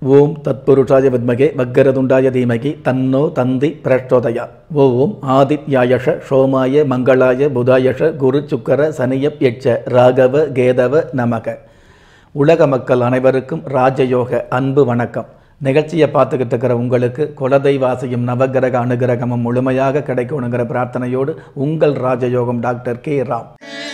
ஓம் தத்புருஷாய வித்மகே வக்கரதுண்டாய தீமகி தன்னோ தந்தி பிரச்சோதயா ஓம் ஆதித்யாயஷ சோமாய மங்களாய புதாயஷ குரு சுக்கர சனியப் எச்ச ராகவ கேதவ நமக உலக மக்கள் அனைவருக்கும் ராஜயோக அன்பு வணக்கம் நிகழ்ச்சியை பார்த்துக்கிட்டு இருக்கிற உங்களுக்கு குலதெய்வாசியும் நவகிரக அனுகிரகமும் முழுமையாக கிடைக்கணுங்கிற பிரார்த்தனையோடு உங்கள் ராஜயோகம் டாக்டர் கே ராம்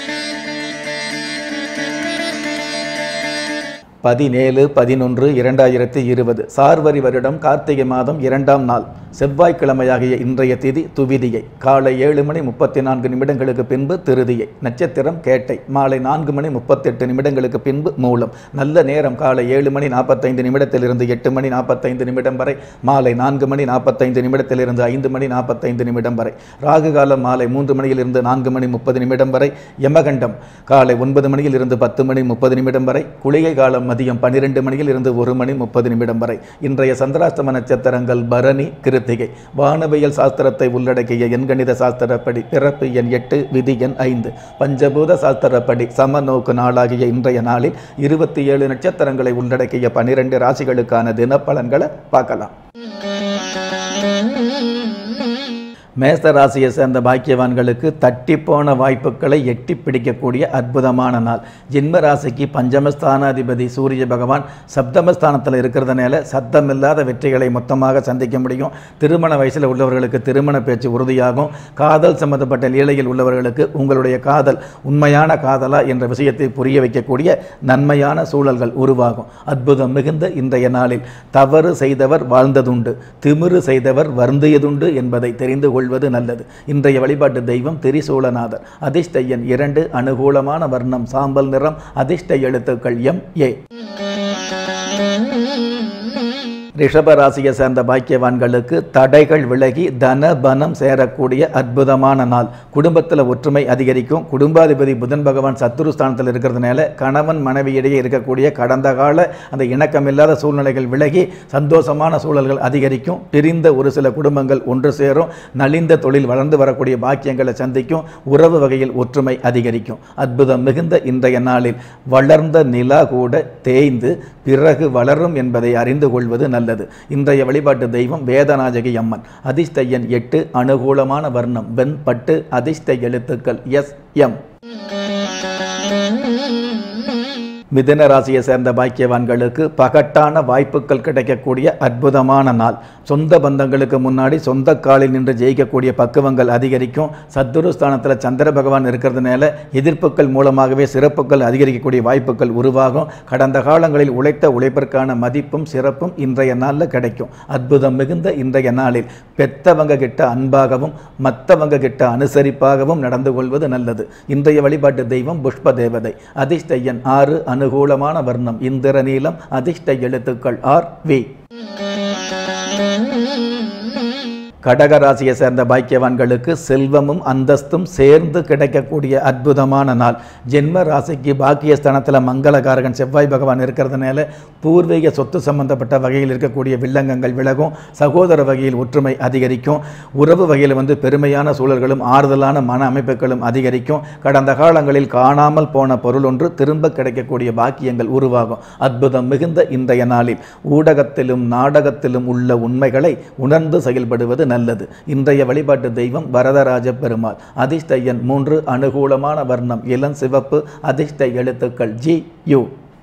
பதினேழு பதினொன்று இரண்டாயிரத்தி இருபது சார்வரி வருடம் கார்த்திகை மாதம் இரண்டாம் நாள் செவ்வாய்க்கிழமையாகிய இன்றைய திதி துவிதியை காலை ஏழு மணி முப்பத்தி நான்கு நிமிடங்களுக்கு பின்பு திருதியை நட்சத்திரம் கேட்டை மாலை நான்கு மணி முப்பத்தெட்டு நிமிடங்களுக்கு பின்பு மூலம் நல்ல நேரம் காலை ஏழு மணி நாற்பத்தைந்து நிமிடத்திலிருந்து எட்டு மணி நாற்பத்தைந்து நிமிடம் வரை மாலை நான்கு மணி நாற்பத்தைந்து நிமிடத்திலிருந்து ஐந்து மணி நாற்பத்தைந்து நிமிடம் வரை ராகு காலம் மாலை மூன்று மணியிலிருந்து நான்கு மணி முப்பது நிமிடம் வரை யமகண்டம் காலை ஒன்பது மணியில் இருந்து பத்து மணி முப்பது நிமிடம் வரை குளிகை காலம் மதியம் பன்னிரெண்டு மணியில் இருந்து ஒரு மணி முப்பது நிமிடம் வரை இன்றைய சந்திராஷ்டம நட்சத்திரங்கள் பரணி கிருத்திகை வானவியல் சாஸ்திரத்தை உள்ளடக்கிய எண்கணித சாஸ்திரப்படி பிறப்பு எண் எட்டு விதி எண் ஐந்து பஞ்சபூத சாஸ்திரப்படி சமநோக்கு நாளாகிய இன்றைய நாளில் இருபத்தி ஏழு நட்சத்திரங்களை உள்ளடக்கிய பனிரெண்டு ராசிகளுக்கான தினப்பலன்களை பார்க்கலாம் மேச ராசியை சேர்ந்த பாக்கியவான்களுக்கு தட்டி போன வாய்ப்புகளை எட்டி பிடிக்கக்கூடிய அற்புதமான நாள் ஜென்ம ராசிக்கு பஞ்சமஸ்தானாதிபதி சூரிய பகவான் சப்தமஸ்தானத்தில் இருக்கிறதுனால சத்தமில்லாத வெற்றிகளை மொத்தமாக சந்திக்க முடியும் திருமண வயசில் உள்ளவர்களுக்கு திருமண பேச்சு உறுதியாகும் காதல் சம்பந்தப்பட்ட லீலையில் உள்ளவர்களுக்கு உங்களுடைய காதல் உண்மையான காதலா என்ற விஷயத்தை புரிய வைக்கக்கூடிய நன்மையான சூழல்கள் உருவாகும் அற்புதம் மிகுந்த இன்றைய நாளில் தவறு செய்தவர் வாழ்ந்ததுண்டு திமிரு செய்தவர் வருந்தியதுண்டு என்பதை தெரிந்து கொள்வது நல்லது இன்றைய வழிபாட்டு தெய்வம் திரிசூலநாதர் அதிர்ஷ்ட எண் இரண்டு அனுகூலமான வர்ணம் சாம்பல் நிறம் அதிர்ஷ்ட எழுத்துக்கள் எம் ஏ ரிஷப ராசியை சேர்ந்த பாக்கியவான்களுக்கு தடைகள் விலகி தன பனம் சேரக்கூடிய அற்புதமான நாள் குடும்பத்தில் ஒற்றுமை அதிகரிக்கும் குடும்பாதிபதி புதன் பகவான் சத்துருஸ்தானத்தில் இருக்கிறதுனால கணவன் மனைவியிடையே இருக்கக்கூடிய கடந்த கால அந்த இணக்கமில்லாத சூழ்நிலைகள் விலகி சந்தோஷமான சூழல்கள் அதிகரிக்கும் பிரிந்த ஒரு சில குடும்பங்கள் ஒன்று சேரும் நலிந்த தொழில் வளர்ந்து வரக்கூடிய பாக்கியங்களை சந்திக்கும் உறவு வகையில் ஒற்றுமை அதிகரிக்கும் அற்புதம் மிகுந்த இன்றைய நாளில் வளர்ந்த நிலா கூட தேய்ந்து பிறகு வளரும் என்பதை அறிந்து கொள்வது நல்லது இன்றைய வழிபாட்டு தெய்வம் வேதநாயகி அம்மன் அதிர்ஷ்ட எண் எட்டு அனுகூலமான வர்ணம் வெண் பட்டு அதிர்ஷ்ட எழுத்துக்கள் எஸ் எம் மிதன ராசியை சேர்ந்த பாக்கியவான்களுக்கு பகட்டான வாய்ப்புகள் கிடைக்கக்கூடிய அற்புதமான நாள் சொந்த பந்தங்களுக்கு முன்னாடி சொந்த காலில் நின்று ஜெயிக்கக்கூடிய பக்குவங்கள் அதிகரிக்கும் சத்துருஸ்தானத்தில் சந்திர பகவான் இருக்கிறதுனால எதிர்ப்புகள் மூலமாகவே சிறப்புகள் அதிகரிக்கக்கூடிய வாய்ப்புகள் உருவாகும் கடந்த காலங்களில் உழைத்த உழைப்பிற்கான மதிப்பும் சிறப்பும் இன்றைய நாளில் கிடைக்கும் அற்புதம் மிகுந்த இன்றைய நாளில் பெத்தவங்க கிட்ட அன்பாகவும் மற்றவங்க கிட்ட அனுசரிப்பாகவும் நடந்து கொள்வது நல்லது இன்றைய வழிபாட்டு தெய்வம் புஷ்ப தேவதை அதிர்ஷ்ட எண் ஆறு அனுகூலமான வர்ணம் இந்திர நீலம் அதிர்ஷ்ட எழுத்துக்கள் ஆர் வி கடக ராசியை சேர்ந்த பாக்கியவான்களுக்கு செல்வமும் அந்தஸ்தும் சேர்ந்து கிடைக்கக்கூடிய அற்புதமான நாள் ஜென்ம ராசிக்கு பாக்கியஸ்தானத்தில் மங்களகாரகன் செவ்வாய் பகவான் இருக்கிறதுனால பூர்வீக சொத்து சம்பந்தப்பட்ட வகையில் இருக்கக்கூடிய வில்லங்கங்கள் விலகும் சகோதர வகையில் ஒற்றுமை அதிகரிக்கும் உறவு வகையில் வந்து பெருமையான சூழல்களும் ஆறுதலான மன அமைப்புகளும் அதிகரிக்கும் கடந்த காலங்களில் காணாமல் போன பொருள் ஒன்று திரும்ப கிடைக்கக்கூடிய பாக்கியங்கள் உருவாகும் அற்புதம் மிகுந்த இன்றைய நாளில் ஊடகத்திலும் நாடகத்திலும் உள்ள உண்மைகளை உணர்ந்து செயல்படுவது நல்லது இன்றைய வழிபாட்டு தெய்வம் வரதராஜ பெருமாள் அதிர்ஷ்ட எண் மூன்று அனுகூலமான வர்ணம் இளம் சிவப்பு அதிர்ஷ்ட எழுத்துக்கள் ஜி யு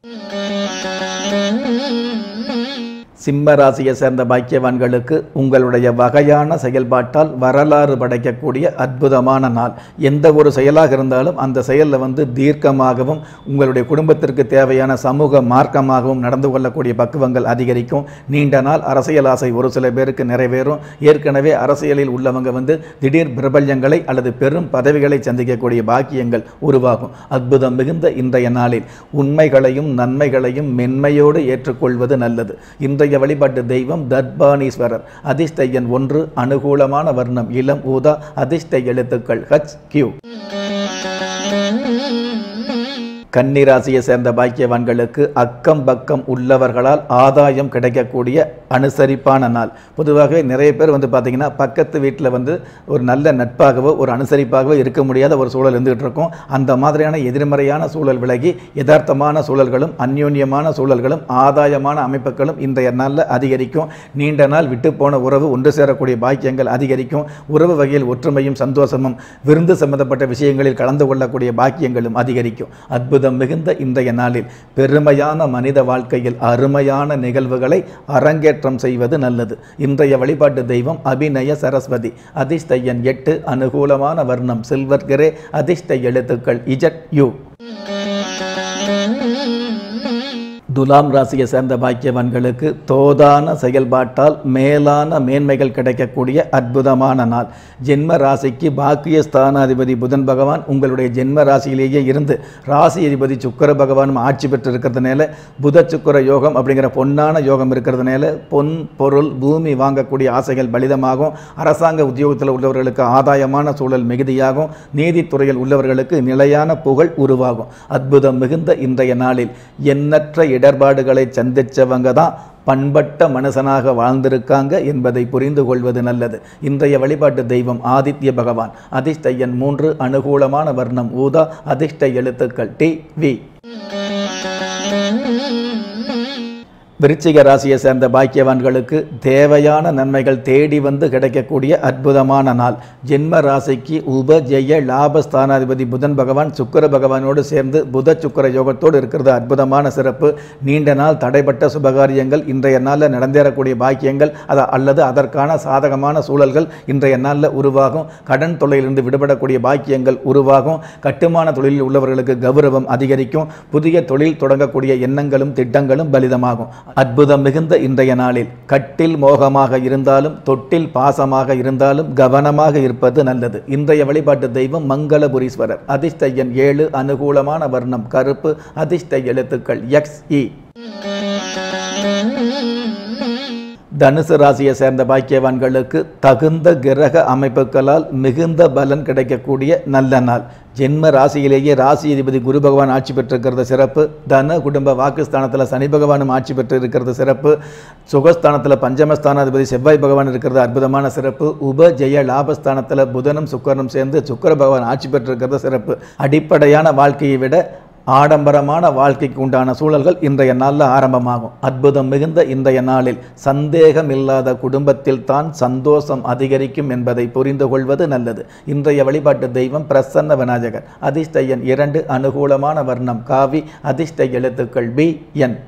சிம்ம ராசியை சேர்ந்த பாக்கியவான்களுக்கு உங்களுடைய வகையான செயல்பாட்டால் வரலாறு படைக்கக்கூடிய அற்புதமான நாள் எந்த ஒரு செயலாக இருந்தாலும் அந்த செயலில் வந்து தீர்க்கமாகவும் உங்களுடைய குடும்பத்திற்கு தேவையான சமூக மார்க்கமாகவும் நடந்து கொள்ளக்கூடிய பக்குவங்கள் அதிகரிக்கும் நீண்ட நாள் அரசியல் ஆசை ஒரு சில பேருக்கு நிறைவேறும் ஏற்கனவே அரசியலில் உள்ளவங்க வந்து திடீர் பிரபல்யங்களை அல்லது பெரும் பதவிகளை சந்திக்கக்கூடிய பாக்கியங்கள் உருவாகும் அற்புதம் மிகுந்த இன்றைய நாளில் உண்மைகளையும் நன்மைகளையும் மென்மையோடு ஏற்றுக்கொள்வது நல்லது இன்றைய வழிபாட்டு தெய்வம் தர்பானீஸ்வரர் அதிர்ஷ்ட எண் ஒன்று அனுகூலமான வர்ணம் இளம் ஊதா அதிர்ஷ்ட எழுத்துக்கள் ஹச் கியூ கன்னிராசியை சேர்ந்த பாக்கியவான்களுக்கு அக்கம் பக்கம் உள்ளவர்களால் ஆதாயம் கிடைக்கக்கூடிய அனுசரிப்பான நாள் பொதுவாகவே நிறைய பேர் வந்து பார்த்தீங்கன்னா பக்கத்து வீட்டில் வந்து ஒரு நல்ல நட்பாகவோ ஒரு அனுசரிப்பாகவோ இருக்க முடியாத ஒரு சூழல் இருந்துகிட்டு இருக்கும் அந்த மாதிரியான எதிர்மறையான சூழல் விலகி யதார்த்தமான சூழல்களும் அந்யோன்யமான சூழல்களும் ஆதாயமான அமைப்புகளும் இன்றைய நாளில் அதிகரிக்கும் நீண்ட நாள் விட்டு போன உறவு ஒன்று சேரக்கூடிய பாக்கியங்கள் அதிகரிக்கும் உறவு வகையில் ஒற்றுமையும் சந்தோஷமும் விருந்து சம்பந்தப்பட்ட விஷயங்களில் கலந்து கொள்ளக்கூடிய பாக்கியங்களும் அதிகரிக்கும் அற்புதம் மிகுந்த இன்றைய நாளில் பெருமையான மனித வாழ்க்கையில் அருமையான நிகழ்வுகளை அரங்கேற்றம் செய்வது நல்லது இன்றைய வழிபாட்டு தெய்வம் அபிநய சரஸ்வதி அதிர்ஷ்ட எண் எட்டு அனுகூலமான வர்ணம் சில்வர் கிரே அதிர்ஷ்ட எழுத்துக்கள் இஜட் யூ துலாம் ராசியை சேர்ந்த பாக்கியவான்களுக்கு தோதான செயல்பாட்டால் மேலான மேன்மைகள் கிடைக்கக்கூடிய அற்புதமான நாள் ஜென்ம ராசிக்கு பாக்கிய ஸ்தானாதிபதி புதன் பகவான் உங்களுடைய ஜென்ம ராசியிலேயே இருந்து ராசி அதிபதி சுக்கர பகவானும் ஆட்சி பெற்று இருக்கிறதுனால புத சுக்கர யோகம் அப்படிங்கிற பொன்னான யோகம் இருக்கிறதுனால பொன் பொருள் பூமி வாங்கக்கூடிய ஆசைகள் பலிதமாகும் அரசாங்க உத்தியோகத்தில் உள்ளவர்களுக்கு ஆதாயமான சூழல் மிகுதியாகும் நீதித்துறையில் உள்ளவர்களுக்கு நிலையான புகழ் உருவாகும் அற்புதம் மிகுந்த இன்றைய நாளில் எண்ணற்ற இடர்பாடுகளை சந்திச்சவங்க தான் பண்பட்ட மனுஷனாக வாழ்ந்திருக்காங்க என்பதை புரிந்து கொள்வது நல்லது இன்றைய வழிபாட்டு தெய்வம் ஆதித்ய பகவான் அதிர்ஷ்ட எண் மூன்று அனுகூலமான வர்ணம் ஊதா அதிர்ஷ்ட எழுத்துக்கள் டி வி விருச்சிக ராசியை சேர்ந்த பாக்கியவான்களுக்கு தேவையான நன்மைகள் தேடி வந்து கிடைக்கக்கூடிய அற்புதமான நாள் ஜென்ம ராசிக்கு உப ஜெய லாபஸ்தானாதிபதி புதன் பகவான் சுக்கர பகவானோடு சேர்ந்து புத சுக்கர யோகத்தோடு இருக்கிறது அற்புதமான சிறப்பு நீண்ட நாள் தடைப்பட்ட சுபகாரியங்கள் இன்றைய நாளில் நடந்தேறக்கூடிய பாக்கியங்கள் அத அல்லது அதற்கான சாதகமான சூழல்கள் இன்றைய நாளில் உருவாகும் கடன் தொல்லையிலிருந்து விடுபடக்கூடிய பாக்கியங்கள் உருவாகும் கட்டுமான தொழிலில் உள்ளவர்களுக்கு கௌரவம் அதிகரிக்கும் புதிய தொழில் தொடங்கக்கூடிய எண்ணங்களும் திட்டங்களும் பலிதமாகும் அற்புதம் மிகுந்த இன்றைய நாளில் கட்டில் மோகமாக இருந்தாலும் தொட்டில் பாசமாக இருந்தாலும் கவனமாக இருப்பது நல்லது இன்றைய வழிபாட்டு தெய்வம் மங்களபுரீஸ்வரர் அதிர்ஷ்ட எண் ஏழு அனுகூலமான வர்ணம் கருப்பு அதிர்ஷ்ட எழுத்துக்கள் எக்ஸ் இ தனுசு ராசியை சேர்ந்த பாக்கியவான்களுக்கு தகுந்த கிரக அமைப்புகளால் மிகுந்த பலன் கிடைக்கக்கூடிய நல்ல நாள் ஜென்ம ராசியிலேயே ராசி அதிபதி குரு பகவான் ஆட்சி பெற்றிருக்கிறது சிறப்பு தன குடும்ப வாக்குஸ்தானத்தில் சனி பகவானும் ஆட்சி பெற்று இருக்கிறது சிறப்பு சுகஸ்தானத்தில் பஞ்சமஸ்தானாதிபதி செவ்வாய் பகவான் இருக்கிறது அற்புதமான சிறப்பு உப ஜெய லாபஸ்தானத்தில் புதனும் சுக்கரனும் சேர்ந்து சுக்கர பகவான் ஆட்சி பெற்றிருக்கிறது சிறப்பு அடிப்படையான வாழ்க்கையை விட ஆடம்பரமான வாழ்க்கைக்கு உண்டான சூழல்கள் இன்றைய நாளில் ஆரம்பமாகும் அற்புதம் மிகுந்த இன்றைய நாளில் சந்தேகம் இல்லாத குடும்பத்தில் தான் சந்தோஷம் அதிகரிக்கும் என்பதை புரிந்து கொள்வது நல்லது இன்றைய வழிபாட்டு தெய்வம் பிரசன்ன விநாயகர் அதிர்ஷ்ட எண் இரண்டு அனுகூலமான வர்ணம் காவி அதிர்ஷ்ட எழுத்துக்கள் பி என்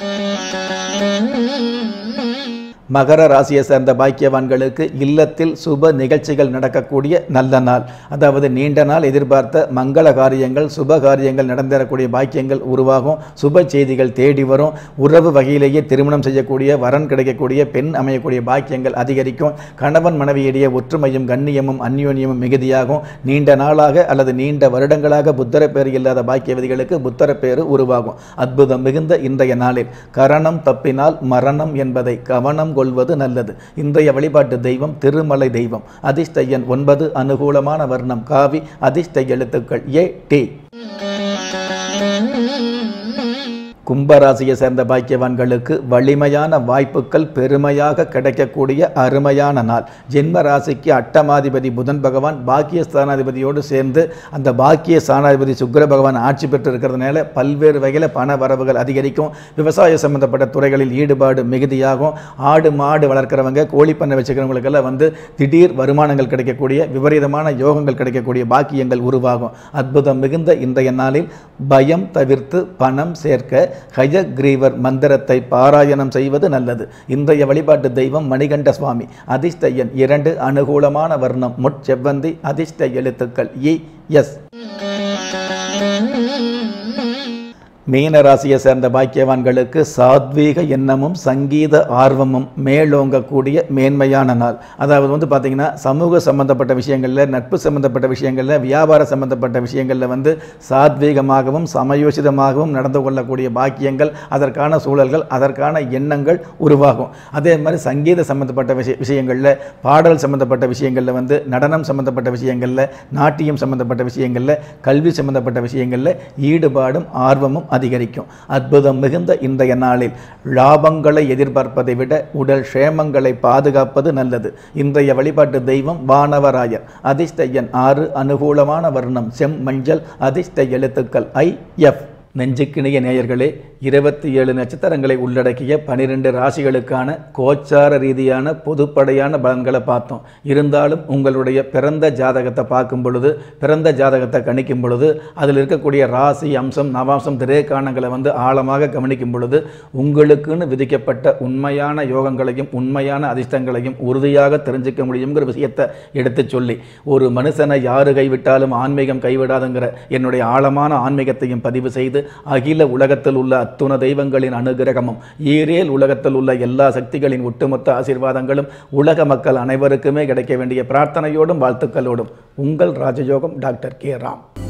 மகர ராசியை சேர்ந்த பாக்கியவான்களுக்கு இல்லத்தில் சுப நிகழ்ச்சிகள் நடக்கக்கூடிய நல்ல நாள் அதாவது நீண்ட நாள் எதிர்பார்த்த மங்கள காரியங்கள் சுப காரியங்கள் நடந்தேறக்கூடிய பாக்கியங்கள் உருவாகும் சுப செய்திகள் தேடி வரும் உறவு வகையிலேயே திருமணம் செய்யக்கூடிய வரன் கிடைக்கக்கூடிய பெண் அமையக்கூடிய பாக்கியங்கள் அதிகரிக்கும் கணவன் மனைவியிடையே ஒற்றுமையும் கண்ணியமும் அந்யோன்யமும் மிகுதியாகும் நீண்ட நாளாக அல்லது நீண்ட வருடங்களாக புத்தர பேர் இல்லாத பாக்கியவதிகளுக்கு புத்தர பேரு உருவாகும் அற்புதம் மிகுந்த இன்றைய நாளில் கரணம் தப்பினால் மரணம் என்பதை கவனம் கொள்வது நல்லது இன்றைய வழிபாட்டு தெய்வம் திருமலை தெய்வம் அதிர்ஷ்ட எண் ஒன்பது அனுகூலமான வர்ணம் காவி அதிர்ஷ்ட எழுத்துக்கள் ஏ டி கும்பராசியை சேர்ந்த பாக்கியவான்களுக்கு வலிமையான வாய்ப்புகள் பெருமையாக கிடைக்கக்கூடிய அருமையான நாள் ஜென்ம ராசிக்கு அட்டமாதிபதி புதன் பகவான் பாக்கிய ஸ்தானாதிபதியோடு சேர்ந்து அந்த பாக்கிய ஸ்தானாதிபதி சுக்கிர பகவான் ஆட்சி பெற்று இருக்கிறதுனால பல்வேறு வகையில் பண வரவுகள் அதிகரிக்கும் விவசாய சம்பந்தப்பட்ட துறைகளில் ஈடுபாடு மிகுதியாகும் ஆடு மாடு வளர்க்குறவங்க கோழி பண்ணை வச்சுக்கிறவங்களுக்கெல்லாம் வந்து திடீர் வருமானங்கள் கிடைக்கக்கூடிய விபரீதமான யோகங்கள் கிடைக்கக்கூடிய பாக்கியங்கள் உருவாகும் அற்புதம் மிகுந்த இன்றைய நாளில் பயம் தவிர்த்து பணம் சேர்க்க ஹயக்ரீவர் மந்திரத்தை பாராயணம் செய்வது நல்லது இன்றைய வழிபாட்டு தெய்வம் மணிகண்ட சுவாமி அதிர்ஷ்ட எண் இரண்டு அனுகூலமான வர்ணம் முட்செவ்வந்தி அதிர்ஷ்ட எழுத்துக்கள் இ எஸ் மீன ராசியை சேர்ந்த பாக்கியவான்களுக்கு சாத்வீக எண்ணமும் சங்கீத ஆர்வமும் மேலோங்கக்கூடிய மேன்மையான நாள் அதாவது வந்து பார்த்தீங்கன்னா சமூக சம்பந்தப்பட்ட விஷயங்களில் நட்பு சம்பந்தப்பட்ட விஷயங்களில் வியாபார சம்பந்தப்பட்ட விஷயங்களில் வந்து சாத்வீகமாகவும் சமயோசிதமாகவும் நடந்து கொள்ளக்கூடிய பாக்கியங்கள் அதற்கான சூழல்கள் அதற்கான எண்ணங்கள் உருவாகும் அதே மாதிரி சங்கீத சம்பந்தப்பட்ட விஷய விஷயங்களில் பாடல் சம்பந்தப்பட்ட விஷயங்களில் வந்து நடனம் சம்பந்தப்பட்ட விஷயங்களில் நாட்டியம் சம்பந்தப்பட்ட விஷயங்களில் கல்வி சம்பந்தப்பட்ட விஷயங்களில் ஈடுபாடும் ஆர்வமும் அதிகரிக்கும் அற்புதம் மிகுந்த இன்றைய நாளில் லாபங்களை எதிர்பார்ப்பதை விட உடல் க்ஷேமங்களை பாதுகாப்பது நல்லது இன்றைய வழிபாட்டு தெய்வம் வானவராயர் அதிர்ஷ்ட எண் ஆறு அனுகூலமான வர்ணம் செம் மஞ்சள் அதிர்ஷ்ட எழுத்துக்கள் ஐ எஃப் நெஞ்சுக்கிணைய நேயர்களே இருபத்தி ஏழு நட்சத்திரங்களை உள்ளடக்கிய பனிரெண்டு ராசிகளுக்கான கோச்சார ரீதியான பொதுப்படையான பலன்களை பார்த்தோம் இருந்தாலும் உங்களுடைய பிறந்த ஜாதகத்தை பார்க்கும் பொழுது பிறந்த ஜாதகத்தை கணிக்கும் பொழுது அதில் இருக்கக்கூடிய ராசி அம்சம் நவாம்சம் திரேக்கானங்களை வந்து ஆழமாக கவனிக்கும் பொழுது உங்களுக்குன்னு விதிக்கப்பட்ட உண்மையான யோகங்களையும் உண்மையான அதிர்ஷ்டங்களையும் உறுதியாக தெரிஞ்சுக்க முடியுங்கிற விஷயத்தை எடுத்து சொல்லி ஒரு மனுஷனை யாரு கைவிட்டாலும் ஆன்மீகம் கைவிடாதுங்கிற என்னுடைய ஆழமான ஆன்மீகத்தையும் பதிவு செய்து அகில உலகத்தில் உள்ள அத்துண தெய்வங்களின் அனுகிரகமும் ஈரேல் உலகத்தில் உள்ள எல்லா சக்திகளின் ஒட்டுமொத்த ஆசீர்வாதங்களும் உலக மக்கள் அனைவருக்குமே கிடைக்க வேண்டிய பிரார்த்தனையோடும் வாழ்த்துக்களோடும் உங்கள் ராஜயோகம் டாக்டர் கே ராம்